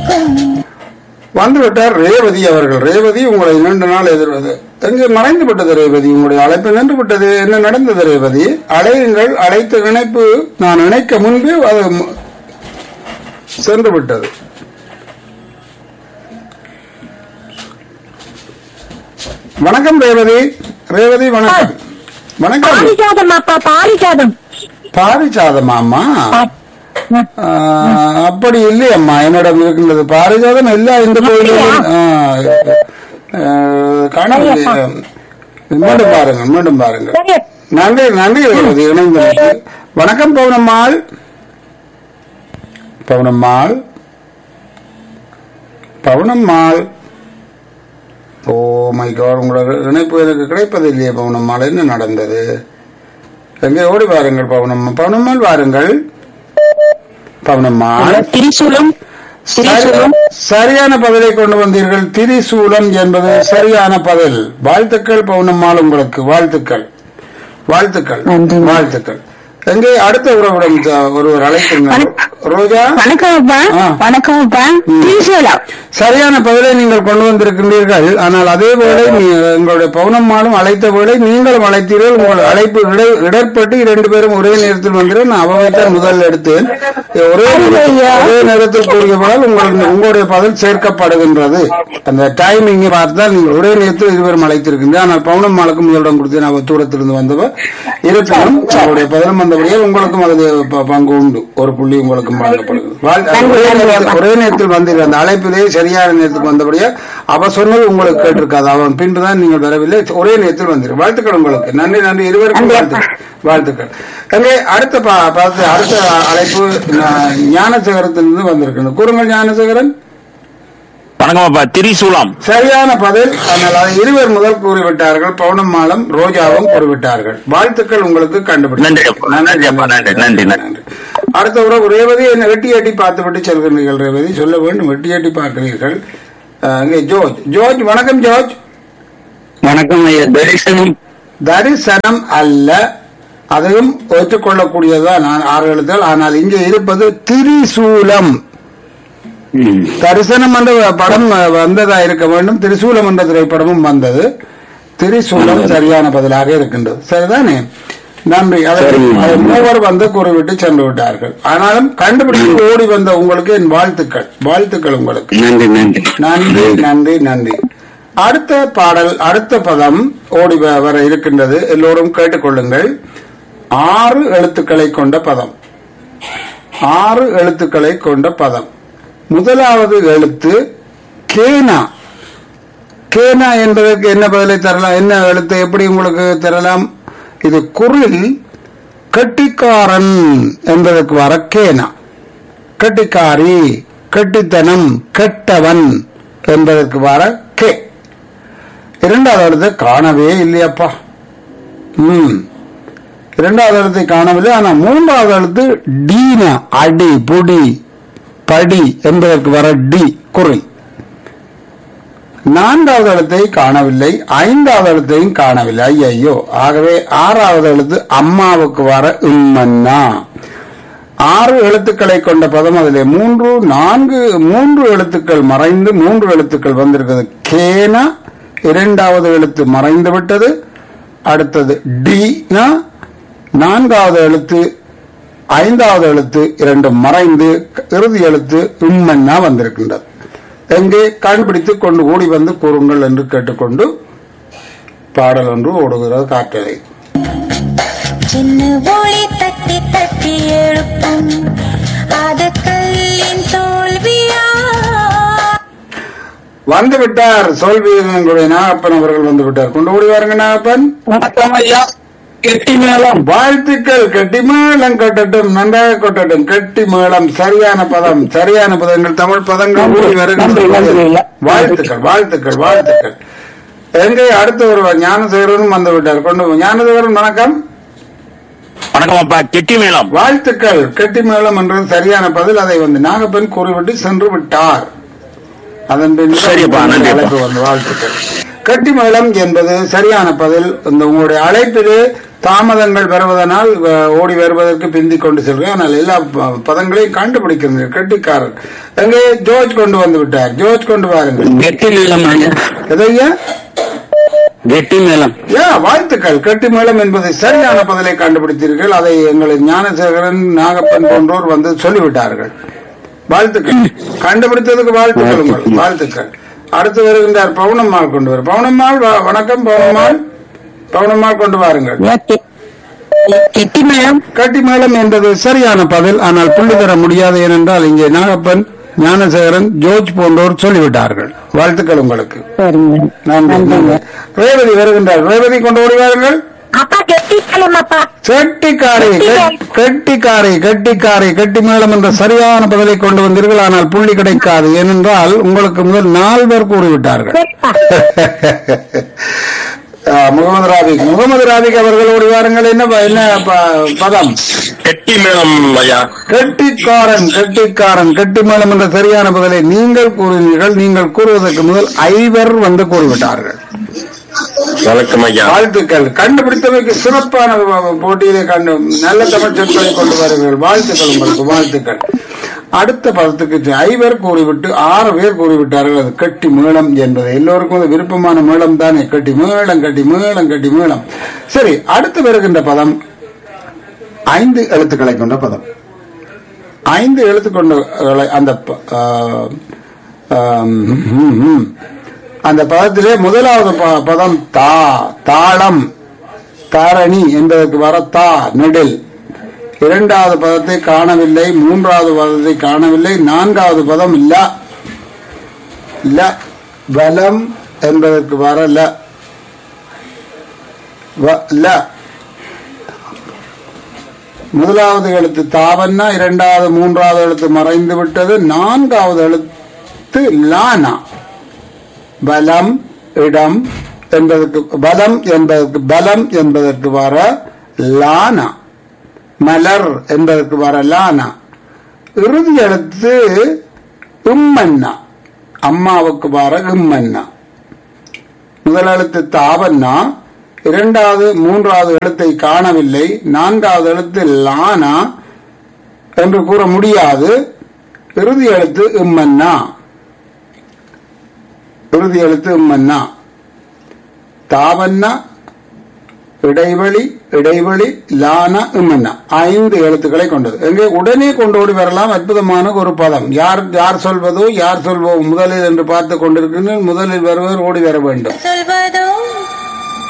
வந்துவிட்டார் ரேவதி அவர்கள் ரேவதி உங்களை நீண்ட நாள் எதிர்வது எங்கே மறைந்து விட்டது ரேவதி உங்களுடைய அழைப்பு நின்று விட்டது என்ன நடந்தது ரேவதி அழையுங்கள் அழைத்த இணைப்பு நான் இணைக்க முன்பே அது ம- சென்று விட்டது வணக்கம் ரேவதி ரேவதி வணக்கம் வணக்கம் பாரிஜாதம் அப்பா பாரிஜாதம் பாரிஜாதமாமா ஆ, அப்படி இல்லையம்மா என்னிடம் இருக்கின்றது பாரிஜாதம் எல்லா இந்த கோயிலும் காணவில்லை மீண்டும் பாருங்க மீண்டும் பாருங்க சரி நன்றி நன்றி ரேவதி இணைந்ததற்கு வணக்கம் Pounammal Pounammal Pounammal oh my God உங்களோட இணைப்பு எனக்கு கிடைப்பதில்லையே பவுனம்மாள் என்ன நடந்தது எங்கே ஓடி வாருங்கள் பவுனம்மா பவுனம்மாள் வாருங்கள் பவுனம்மாள் திரிசூலம் திரிசூலம் சரி- சரியான பதிலை கொண்டு வந்தீர்கள் திரிசூலம் என்பது சரியான பதில் வாழ்த்துக்கள் பவுனம்மாள் உங்களுக்கு வாழ்த்துக்கள் வாழ்த்துக்கள் நன்றி. வாழ்த்துக்கள் எங்கே அடுத்த உறவுடன் த- ஒருவர் அழைக்கின்றனர் ரோஜா வணக்கம் அப்பா ஆ. வணக்கம் அப்பா திரிசூலம் சரியான பதிலை நீங்கள் கொண்டு வந்திருக்கின்றீர்கள் ஆனால் அதே வேளை நீ- உங்களுடைய பௌனம்மாளும் அழைத்த வேளை நீங்களும் அழைத்தீர்கள் உங்கள் அழைப்பு இடை- இடர்பட்டு இரண்டு பேரும் ஒரே நேரத்தில் வந்தீர்கள் நான் அவைத்தான் முதல் எடுத்தேன் ஒரே ஐயா. ஒரே நேரத்தில் கூறியபடால் உங்கள் உங்களுடைய பதில் சேர்க்கப்படுகின்றது அந்த டைமிங் பார்த்தால் நீங்கள் ஒரே நேரத்தில் இருவரும் அழைத்திருக்கின்றீர்கள் ஆனால் பௌனம்மாளுக்கு முதலிடம் கொடுத்தேன் அவ தூரத்திலிருந்து வந்தவர் இருப்பினும் அவருடைய பதிலும் வந்தபடியே உங்களுக்கும் அது ப- பங்கு உண்டு ஒரு புள்ளி உங்களுக்கும் வழங்கப்படுகிறது வாழ்- ஒரே நேரத்தில் ஒரே நேரத்தில் வந்தீர்கள் அந்த அழைப்பிலே சரியான நேரத்துக்கு வந்தபடியே அவ சொன்னது உங்களுக்கு கேட்டிருக்காது அவன் பின்புதான் நீங்கள் வரவில்லை ஒரே நேரத்தில் வந்தீர்கள் வாழ்த்துக்கள் உங்களுக்கு நன்றி நன்றி இருவருக்கும் வாழ்த்துக்கள் வாழ்த்துக்கள் எனவே அடுத்த பா- பார்த்து அடுத்த அழைப்பு ஞா- ஞானசேகரத்திலிருந்து வந்திருக்கிறது கூறுங்கள் ஞானசேகரன் வணக்கம் அப்பா திரிசூலம் சரியான பதில் ஆனால் அதை இருவர் முதல் கூறிவிட்டார்கள் பௌனம்மாளும் ரோஜாவும் கூறிவிட்டார்கள் வாழ்த்துக்கள் உங்களுக்கு நன்றி அப்பா. நன்றி அப்பா. நன்றி, நன்றி, நன்றி. அடுத்த உறவு ரேவதி என்ன வெட்டி எட்டி பார்த்து விட்டு செல்கிறீர்கள் ரேவதி சொல்ல வேண்டும் வெட்டி எட்டி பார்க்கிறீர்கள் அஹ், இங்கே ஜோர்ஜ் ஜோர்ஜ் வணக்கம் ஜோர்ஜ் வணக்கம் ஐயா தரிசனம் தரிசனம் அல்ல அதுவும் ஏற்றுக்கொள்ளக்கூடியதுதான் நான் ஆறு எழுத்துகள் ஆனால் இங்கே இருப்பது திரிசூலம் ம். தரிசனம் என்ற படம் வந்ததா இருக்க வேண்டும் திரிசூலம் என்ற திரைப்படமும் வந்தது திரிசூலம் சரியான பதிலாக இருக்கின்றது சரிதானே நன்றி அதை சரிங்க. அதை மூவர் வந்து கூறிவிட்டு சென்று விட்டார்கள் ஆனாலும் கண்டுபிடித்து ஓடி வந்த உங்களுக்கு என் வாழ்த்துக்கள் வாழ்த்துக்கள் உங்களுக்கு நன்றி நன்றி நன்றி நன்றி நன்றி அடுத்த பாடல் அடுத்த பதம் ஓடி வ- வர இருக்கின்றது எல்லோரும் கேட்டுக்கொள்ளுங்கள் ஆறு எழுத்துக்களை கொண்ட பதம் ஆறு எழுத்துக்களை கொண்ட பதம் முதலாவது எழுத்து கேனா கேனா என்பதற்கு என்ன பதிலை தரலாம் என்ன எழுத்து எப்படி உங்களுக்கு தரலாம் இது குரில் கெட்டிக்காரன் என்பதற்கு வர கேனா கெட்டிக்காரி கெட்டித்தனம் கெட்டவன் என்பதற்கு வர கே இரண்டாவது எழுத்தை காணவே இல்லையப்பா ம் இரண்டாவது எழுத்தை காணவில்லை ஆனா மூன்றாவது எழுத்து டீனா அடி புடி படி என்பதற்கு வர டி குறை நான்காவது எழுத்தை காணவில்லை ஐந்தாவது எழுத்தையும் காணவில்லை ஐயோ ஆகவே ஆறாவது எழுத்து அம்மாவுக்கு வர உம்மன்னா ஆறு எழுத்துக்களை கொண்ட பதம் அதிலே மூன்று நான்கு மூன்று எழுத்துக்கள் மறைந்து மூன்று எழுத்துக்கள் வந்திருக்கிறது கேனா இரண்டாவது எழுத்து மறைந்து விட்டது அடுத்தது டீனா நான்காவது எழுத்து ஐந்தாவது எழுத்து இரண்டு மறைந்து இறுதி எழுத்து உம்மன்னா வந்திருக்கின்றது எங்கே கண்டுபிடித்துக் கொண்டு ஓடி வந்து கூறுங்கள் என்று கேட்டுக்கொண்டு பாடல் ஒன்று ஓடுகிறது காற்றலை சின்ன ஒளி தட்டி தட்டி எழுப்பும் அது கல்லின் தோல்வியா வந்து விட்டார் சொல்வீரனுடைய நாகப்பன் அவர்கள் வந்து விட்டார் கொண்டு ஓடி வாருங்க நாகப்பன் வணக்கம் ஐயா கெட்டி மேளம் வாழ்த்துக்கள் கெட்டி மேளம் கட்டட்டும் நன்றாக கொட்டட்டும் கெட்டி மேளம் சரியான பதம் சரியான பதங்கள் தமிழ் பதங்கள் ஓடி நன்றி, நன்றி வருகின்றன ஐயா. வாழ்த்துக்கள் வாழ்த்துக்கள் வாழ்த்துக்கள் எங்கே அடுத்த ஒரு ஞானசேகரனும் வந்து விட்டார் கொண்டு வா. ஞானசேகரன் வணக்கம் வணக்கம் அப்பா கெட்டி மேளம் வாழ்த்துக்கள் கெட்டி மேளம் என்றது சரியான பதில் அதை வந்து நாகப்பன் கூறிவிட்டு சென்று விட்டார் அதன் பின் சரியப்பா, நன்றிப்பா. அழைப்பு வந்து வாழ்த்துக்கள் கட்டி மேளம் என்பது சரியான பதில் இந்த உங்களுடைய அழைப்பிலே தாமதங்கள் வருவதனால் அஹ், ஓடி வருவதற்கு பிந்திக் கொண்டு செல்கிறேன் ஆனால் எல்லா ப- பதங்களையும் கண்டுபிடிக்கிறீர்கள் கெட்டிக்காரர் எங்கே ஜோர்ஜ் கொண்டு வந்து விட்டார் ஜோர்ஜ் கொண்டு வாருங்கள் கெட்டி மேளம் ஐயா எதையா கெட்டி மேளம் யா வாழ்த்துக்கள் கெட்டி மேளம் என்பது சரியான பதிலை கண்டுபிடித்தீர்கள் அதை எங்களின் ஞானசேகரன் நாகப்பன் போன்றோர் வந்து சொல்லிவிட்டார்கள் வாழ்த்துக்கள் கண்டுபிடித்ததுக்கு வாழ்த்துக்கள் உங்கள் வாழ்த்துக்கள் அடுத்து வருகின்றார் பவுனம்மாள் கொண்டு வர பவுனம்மாள் வ- வணக்கம் பவுனம்மாள் பவுனம்மாள் கொண்டு வாருங்கள் கெட்டி மேளம் கட்டி மேளம் என்பது சரியான பதில் ஆனால் புள்ளி தர முடியாது ஏனென்றால் இங்கே நாகப்பன் ஞானசேகரன் ஜோர்ஜ் போன்றோர் சொல்லிவிட்டார்கள் வாழ்த்துக்கள் உங்களுக்கு சரிங்க நன்றி நன்றி. ரேவதி வருகின்றார் ரேவதி கொண்டு வருவார்கள் அப்பா கெட்டி மேளம் அப்பா கெட்டிக்காரி கெட்- கெட்டிக்காரி கெட்டிக்காரி கெட்டி மேளம் என்ற சரியான பதிலை கொண்டு வந்தீர்கள் ஆனால் புள்ளி கிடைக்காது ஏனென்றால் உங்களுக்கு முதல் நால்வர் கூறிவிட்டார்கள் சரிப்பா ஆ, முகமது ராபிக் முகமது ராபிக் அவர்களோடு வாருங்கள் என்ன ப- என்ன ப- பதம் கெட்டி மேளம் ஐயா கெட்டிக்காரன் கெட்டிக்காரன் கெட்டி மேளம் என்ற சரியான பதிலை நீங்கள் கூறினீர்கள் நீங்கள் கூறுவதற்கு முதல் ஐவர் வந்து கூறிவிட்டார்கள் வணக்கம் ஐயா வாழ்த்துக்கள் கண்டுபிடித்தமைக்கு சிறப்பான வ- போட்டியிலே கண்டு நல்ல தமிழ் சொற்களை கொண்டு வருவீர்கள் வாழ்த்துக்கள் உங்களுக்கு வாழ்த்துக்கள் அடுத்த பதத்துக்கு செ- ஐவர் கூறிவிட்டு ஆறு பேர் கூறிவிட்டார்கள் அது கட்டி மேளம் என்பது எல்லோருக்கும் அது விருப்பமான மேளம் தானே கட்டி மேளம் கட்டி மேளம் கட்டி மேளம் சரி அடுத்து வருகின்ற பதம் ஐந்து எழுத்துக்களை கொண்ட பதம் ஐந்து எழுத்து கொண்ட அந்த ப- ஆ, ஆம், ம், ம். அந்த பதத்திலே முதலாவது ப- பதம் தா தாளம் தாரணி என்பதற்கு வர தா நெடில் இரண்டாவது பதத்தை காணவில்லை மூன்றாவது பதத்தை காணவில்லை நான்காவது பதம் இல்ல இல்ல பலம் என்பதற்கு வர ல வ- ல முதலாவது எழுத்து தாவன்னா இரண்டாவது மூன்றாவது எழுத்து மறைந்து விட்டது நான்காவது எழுத்து லானா பலம் இடம் என்பதற்கு பலம் என்பதற்கு பலம் என்பதற்கு வர லானா மலர் என்பதற்கு வர லானா இறுதி எழுத்து உம்மன்னா அம்மாவுக்கு வர இம்மன்னா முதல் எழுத்து தாவன்னா இரண்டாவது மூன்றாவது எழுத்தை காணவில்லை நான்காவது எழுத்து லானா என்று கூற முடியாது இறுதி எழுத்து இம்மன்னா இறுதி எழுத்து இம்மன்னா தாவன்னா இடைவெளி இடைவெளி லானா இம்மன்னா ஐந்து எழுத்துக்களை கொண்டது எங்கே உடனே கொண்டு ஓடி வரலாம் அற்புதமான ஒரு பதம் யார் யார் சொல்வதோ யார் சொல்வோ முதலில் என்று பார்த்து கொண்டிருக்கின்ற முதலில் வருவர் ஓடி வர வேண்டும் சொல்வதோ